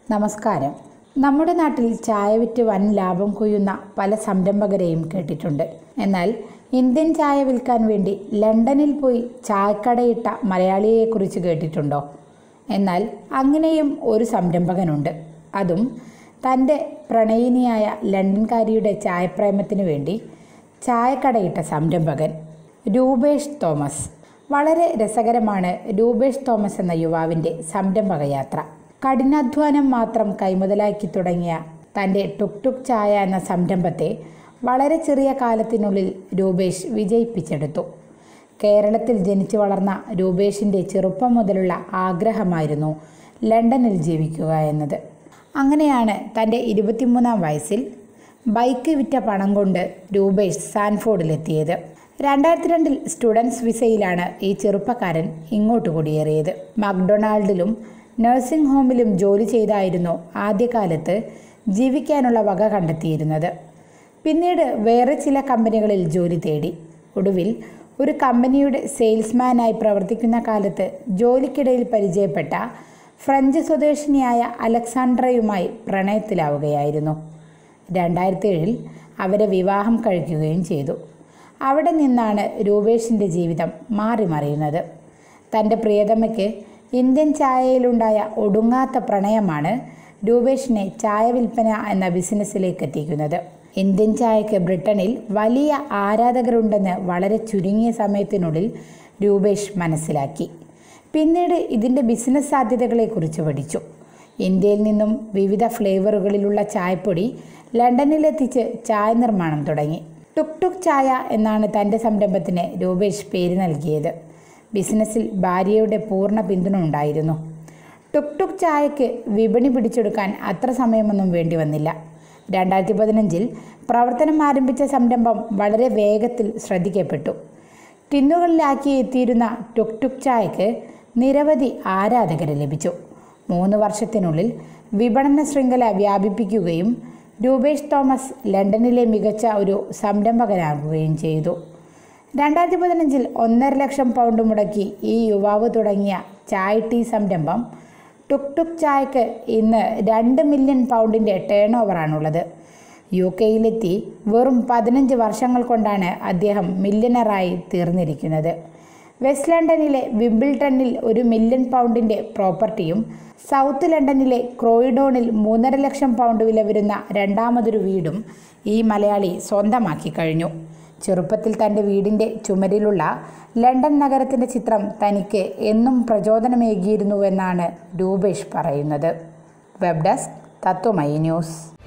നമസ്കാരം നമ്മുടെ നാട്ടിൽ ചായ വിറ്റ് വൻ ലാഭം കൊയ്യുന്ന പല സംരംഭകരെയും കേട്ടിട്ടുണ്ട് എന്നാൽ ഇന്ത്യൻ ചായ വിൽക്കാൻ വേണ്ടി ലണ്ടനിൽ പോയി ചായക്കടയിട്ട മലയാളിയെക്കുറിച്ച് കേട്ടിട്ടുണ്ടോ എന്നാൽ അങ്ങനെയും ഒരു സംരംഭകനുണ്ട് അതും തൻ്റെ പ്രണയിനിയായ ലണ്ടൻകാരിയുടെ ചായപ്രേമത്തിനു വേണ്ടി ചായക്കടയിട്ട സംരംഭകൻ രൂപേഷ് തോമസ് വളരെ രസകരമാണ് രൂപേഷ് തോമസ് എന്ന യുവാവിൻ്റെ സംരംഭക യാത്ര കഠിനാധ്വാനം മാത്രം കൈമുതലാക്കി തുടങ്ങിയ തൻ്റെ ടുക് ടുക് ചായ എന്ന സംരംഭത്തെ വളരെ ചെറിയ കാലത്തിനുള്ളിൽ രൂപേഷ് വിജയിപ്പിച്ചെടുത്തു കേരളത്തിൽ ജനിച്ചു വളർന്ന രൂപേഷിൻ്റെ ചെറുപ്പം മുതലുള്ള ആഗ്രഹമായിരുന്നു ലണ്ടനിൽ ജീവിക്കുക എന്നത് അങ്ങനെയാണ് തൻ്റെ ഇരുപത്തിമൂന്നാം വയസ്സിൽ ബൈക്ക് വിറ്റ പണം കൊണ്ട് രൂപേഷ് സാൻഫോർഡിലെത്തിയത് രണ്ടായിരത്തി രണ്ടിൽ സ്റ്റുഡൻസ് വിസയിലാണ് ഈ ചെറുപ്പക്കാരൻ ഇങ്ങോട്ട് കുടിയേറിയത് മക്ഡൊണാൾഡിലും നഴ്സിംഗ് ഹോമിലും ജോലി ചെയ്തായിരുന്നു ആദ്യകാലത്ത് ജീവിക്കാനുള്ള വക കണ്ടെത്തിയിരുന്നത് പിന്നീട് വേറെ ചില കമ്പനികളിൽ ജോലി തേടി ഒടുവിൽ ഒരു കമ്പനിയുടെ സെയിൽസ്മാനായി പ്രവർത്തിക്കുന്ന കാലത്ത് ജോലിക്കിടയിൽ പരിചയപ്പെട്ട ഫ്രഞ്ച് സ്വദേശിനിയായ അലക്സാണ്ട്രയുമായി പ്രണയത്തിലാവുകയായിരുന്നു രണ്ടായിരത്തി ഏഴിൽ അവരെ വിവാഹം കഴിക്കുകയും ചെയ്തു അവിടെ നിന്നാണ് രൂപേഷിൻ്റെ ജീവിതം മാറി മറിയുന്നത് തൻ്റെ പ്രിയതമയ്ക്ക് ഇന്ത്യൻ ചായയിലുണ്ടായ ഒടുങ്ങാത്ത പ്രണയമാണ് രൂപേഷിനെ ചായ വിൽപ്പന എന്ന ബിസിനസ്സിലേക്ക് എത്തിക്കുന്നത് ഇന്ത്യൻ ചായയ്ക്ക് ബ്രിട്ടനിൽ വലിയ ആരാധകരുണ്ടെന്ന് വളരെ ചുരുങ്ങിയ സമയത്തിനുള്ളിൽ രൂപേഷ് മനസ്സിലാക്കി പിന്നീട് ഇതിൻ്റെ ബിസിനസ് സാധ്യതകളെക്കുറിച്ച് പഠിച്ചു ഇന്ത്യയിൽ നിന്നും വിവിധ ഫ്ലേവറുകളിലുള്ള ചായപ്പൊടി ലണ്ടനിലെത്തിച്ച് ചായ നിർമ്മാണം തുടങ്ങി ടുക് ടുക് ചായ എന്നാണ് തൻ്റെ സംരംഭത്തിന് രൂപേഷ് പേര് നൽകിയത് ബിസിനസ്സിൽ ഭാര്യയുടെ പൂർണ്ണ പിന്തുണ ഉണ്ടായിരുന്നു ടുക് ടുക് ചായയ്ക്ക് വിപണി പിടിച്ചെടുക്കാൻ അത്ര സമയമൊന്നും വേണ്ടി വന്നില്ല രണ്ടായിരത്തി പതിനഞ്ചിൽ പ്രവർത്തനം ആരംഭിച്ച സംരംഭം വളരെ വേഗത്തിൽ ശ്രദ്ധിക്കപ്പെട്ടു ടിന്നുകളിലാക്കി എത്തിയിരുന്ന ടുക് ടുക് ചായയ്ക്ക് നിരവധി ആരാധകരെ ലഭിച്ചു മൂന്ന് വർഷത്തിനുള്ളിൽ വിപണന ശൃംഖല വ്യാപിപ്പിക്കുകയും രൂപേഷ് തോമസ് ലണ്ടനിലെ മികച്ച ഒരു സംരംഭകനാകുകയും ചെയ്തു രണ്ടായിരത്തി പതിനഞ്ചിൽ ഒന്നര ലക്ഷം പൗണ്ട് മുടക്കി ഈ യുവാവ് തുടങ്ങിയ ചായ ടീ സംരംഭം ടുക് ടുക് ചായക്ക് ഇന്ന് രണ്ട് മില്യൺ പൗണ്ടിൻ്റെ ടേൺ ഓവറാണുള്ളത് യു കെയിലെത്തി വെറും പതിനഞ്ച് വർഷങ്ങൾ കൊണ്ടാണ് അദ്ദേഹം മില്യണറായി തീർന്നിരിക്കുന്നത് വെസ്റ്റ് ലണ്ടനിലെ വിംബിൾട്ടണിൽ ഒരു മില്യൺ പൗണ്ടിൻ്റെ പ്രോപ്പർട്ടിയും സൗത്ത് ലണ്ടനിലെ ക്രോയിഡോണിൽ മൂന്നര ലക്ഷം പൗണ്ട് വില വരുന്ന രണ്ടാമതൊരു വീടും ഈ മലയാളി സ്വന്തമാക്കി കഴിഞ്ഞു ചെറുപ്പത്തിൽ തൻ്റെ വീടിൻ്റെ ചുമരിലുള്ള ലണ്ടൻ നഗരത്തിൻ്റെ ചിത്രം തനിക്ക് എന്നും പ്രചോദനമേകിയിരുന്നുവെന്നാണ് രൂപേഷ് പറയുന്നത് വെബ് ഡെസ്ക് തത്വമയി ന്യൂസ്